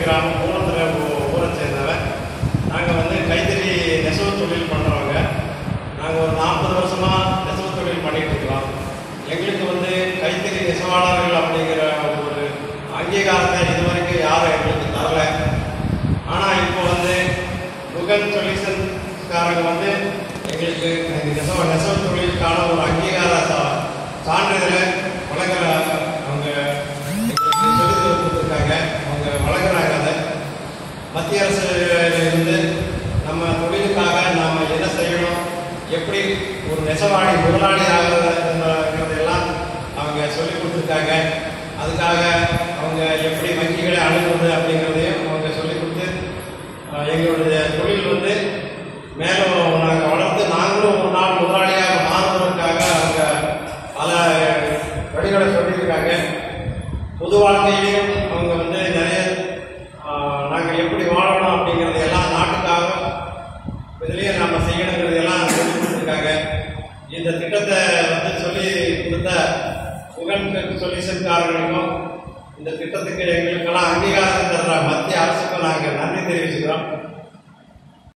கிராமம் மூலத்தில் ஊரை சேர்ந்தவன் நாங்கள் வந்து கைத்தறி நெசவு தொழில் பண்ணுறவங்க நாங்கள் ஒரு நாற்பது வருஷமாக நெசவு தொழில் பண்ணிட்டு இருக்கிறோம் எங்களுக்கு வந்து கைத்தறி நெசவாளர்கள் அப்படிங்கிற ஒரு அங்கீகாரத்தை இதுவரைக்கும் யாரும் எங்களுக்கு தரல ஆனால் இப்போ வந்து முகன் சொல்யூஷன்காரங்க வந்து எங்களுக்கு நெசவு நெசவு தொழிலுக்கான ஒரு அங்கீகார சா- சான்றிதழை வழங்குற அவங்க எங்களுக்கு சொல்லித் கொடுத்துருக்காங்க அவங்க வழங்குறாங்க அதை மத்திய அரசு இருந்து நம்ம தொழிலுக்காக நாம் என்ன செய்யணும் எப்படி ஒரு நெசவாளி முதலாளி ஆகிறதெல்லாம் அவங்க சொல்லி கொடுத்துருக்காங்க அதுக்காக அவங்க எப்படி வங்கிகளை அணுகுவது அப்படிங்கிறதையும் அவங்க சொல்லி கொடுத்து அஹ், எங்களுடைய தொழில் வந்து மேலும் நாங்கள் வளர்த்து நாங்களும் ஒரு நாள் முதலாளியாக மாறுவதற்காக அவங்க பல வழிகளை சொல்லியிருக்காங்க பொது வாழ்க்கையிலையும் அவங்க வந்து நிறைய நாங்கள் எப்படி வாழணும் அப்படிங்கிறது எல்லாம் நாட்டுக்காக இதுலேயே நம்ம செய்யணுங்கிறது எல்லாம் சொல்லி கொடுத்துருக்காங்க இந்த திட்டத்தை வந்து சொல்லி கொடுத்த புகழ் சொல்யூஷன்காரர்களுக்கும் இந்த திட்டத்துக்கு எங்களுக்கெல்லாம் அங்கீகாரம் தர்ற மத்திய அரசுக்கும் நாங்கள் நன்றி தெரிவிச்சுக்கிறோம்